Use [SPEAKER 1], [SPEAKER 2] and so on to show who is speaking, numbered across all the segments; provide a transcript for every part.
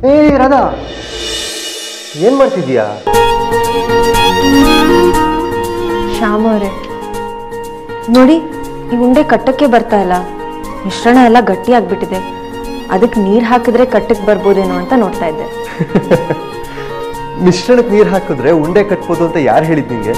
[SPEAKER 1] ಏ ರಾಧಾ ಏನ್ ಮಾಡ್ತಿದ್ಯಾ
[SPEAKER 2] ಶ್ಯಾಮ ಅವರೇ ನೋಡಿ ಈ ಉಂಡೆ ಕಟ್ಟಕ್ಕೆ ಬರ್ತಾ ಇಲ್ಲ ಮಿಶ್ರಣ ಎಲ್ಲ ಗಟ್ಟಿ ಆಗ್ಬಿಟ್ಟಿದೆ ಅದಕ್ಕೆ ನೀರು ಹಾಕಿದ್ರೆ ಕಟ್ಟಕ್ಕೆ ಬರ್ಬೋದೇನೋ ಅಂತ ನೋಡ್ತಾ ಇದ್ದೆ
[SPEAKER 1] ಮಿಶ್ರಣಕ್ಕೆ ನೀರು ಹಾಕಿದ್ರೆ ಉಂಡೆ ಕಟ್ಬೋದು ಅಂತ ಯಾರು ಹೇಳಿದ್ ನಿಂಗೆ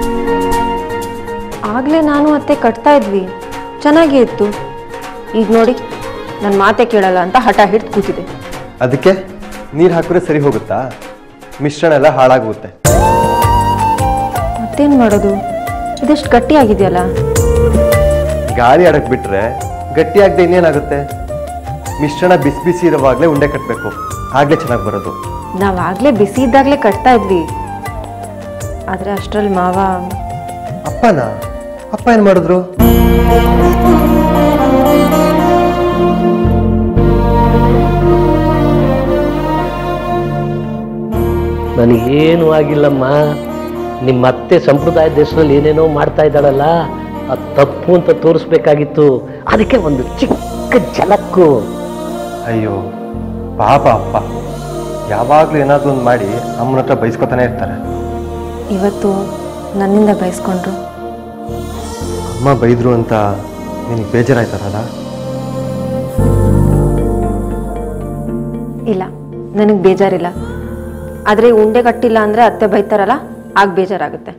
[SPEAKER 2] ಆಗ್ಲೇ ನಾನು ಅತ್ತೆ ಕಟ್ತಾ ಇದ್ವಿ ಚೆನ್ನಾಗೇ ಇತ್ತು ಈಗ ನೋಡಿ ನನ್ನ ಮಾತೆ ಕೇಳಲ್ಲ ಅಂತ ಹಠ ಹಿಡ್ದು ಕೂತಿದೆ
[SPEAKER 1] ಅದಕ್ಕೆ ನೀರು ಹಾಕಿದ್ರೆ ಸರಿ ಹೋಗುತ್ತಾ ಮಿಶ್ರಣ ಎಲ್ಲ ಹಾಳಾಗುತ್ತೆ
[SPEAKER 2] ಮತ್ತೇನು ಮಾಡೋದು ಇದೆಷ್ಟು ಗಟ್ಟಿ ಆಗಿದೆಯಲ್ಲ
[SPEAKER 1] ಗಾಳಿ ಆಡಕ್ ಬಿಟ್ರೆ ಗಟ್ಟಿ ಆಗದೆ ಇನ್ನೇನಾಗುತ್ತೆ ಮಿಶ್ರಣ ಬಿಸಿ ಬಿಸಿ ಇರುವಾಗಲೇ ಉಂಡೆ ಕಟ್ಟಬೇಕು ಆಗ್ಲೇ ಚೆನ್ನಾಗಿ ಬರೋದು
[SPEAKER 2] ನಾವಾಗಲೇ ಬಿಸಿ ಇದ್ದಾಗಲೇ ಕಟ್ತಾ ಇದ್ವಿ ಆದರೆ ಅಷ್ಟರಲ್ಲಿ ಮಾವ
[SPEAKER 1] ಅಪ್ಪನ ಅಪ್ಪ ಏನ್ ಮಾಡಿದ್ರು
[SPEAKER 3] ನನಗೇನು ಆಗಿಲ್ಲಮ್ಮ ನಿಮ್ಮ ಅತ್ತೆ ಸಂಪ್ರದಾಯದ ಹೆಸರಲ್ಲಿ ಏನೇನೋ ಮಾಡ್ತಾ ಇದ್ದಾಳಲ್ಲ ಅದು ತಪ್ಪು ಅಂತ ತೋರಿಸ್ಬೇಕಾಗಿತ್ತು ಅದಕ್ಕೆ ಒಂದು ಚಿಕ್ಕ ಝಲಕ್ಕು
[SPEAKER 1] ಅಯ್ಯೋ ಪಾಪ ಅಪ್ಪ ಯಾವಾಗಲೂ ಏನಾದ್ರು ಒಂದು ಮಾಡಿ ಅಮ್ಮನ ಹತ್ರ ಬೈಸ್ಕೊತಾನೆ ಇರ್ತಾರೆ
[SPEAKER 2] ಇವತ್ತು ನನ್ನಿಂದ ಬಯಸ್ಕೊಂಡ್ರು
[SPEAKER 1] ಅಮ್ಮ ಬೈದ್ರು ಅಂತ ನಿನಗೆ ಬೇಜಾರಾಯ್ತಾರಲ್ಲ
[SPEAKER 2] ಇಲ್ಲ ನನಗೆ ಬೇಜಾರಿಲ್ಲ ಆದರೆ ಉಂಡೆ ಕಟ್ಟಿಲ್ಲ ಅಂದರೆ ಅತ್ತೆ ಬೈತಾರಲ್ಲ ಆಗ ಬೇಜಾರಾಗುತ್ತೆ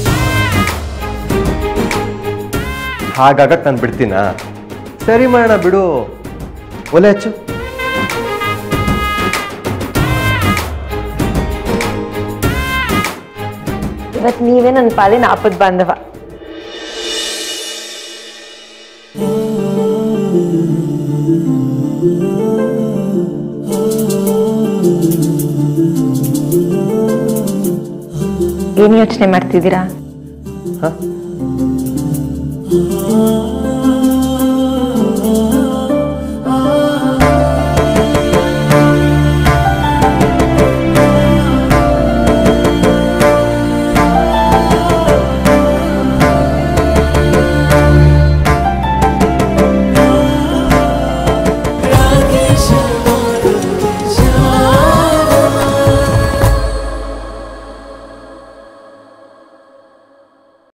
[SPEAKER 1] ಹಾಗಾಗಕ್ ನಾನು ಬಿಡ್ತೀನಾ ಸರಿ ಮಾಡೋಣ ಬಿಡು ಒಲೆ ಹಚ್ಚು
[SPEAKER 2] ಇವತ್ತು ನೀವೇ ನನ್ನ ಪಾಲಿನ ಆಪದ ಬಾಂಧವ ಏನು ಯೋಚನೆ ಮಾಡ್ತಿದ್ದೀರಾ
[SPEAKER 1] ಹ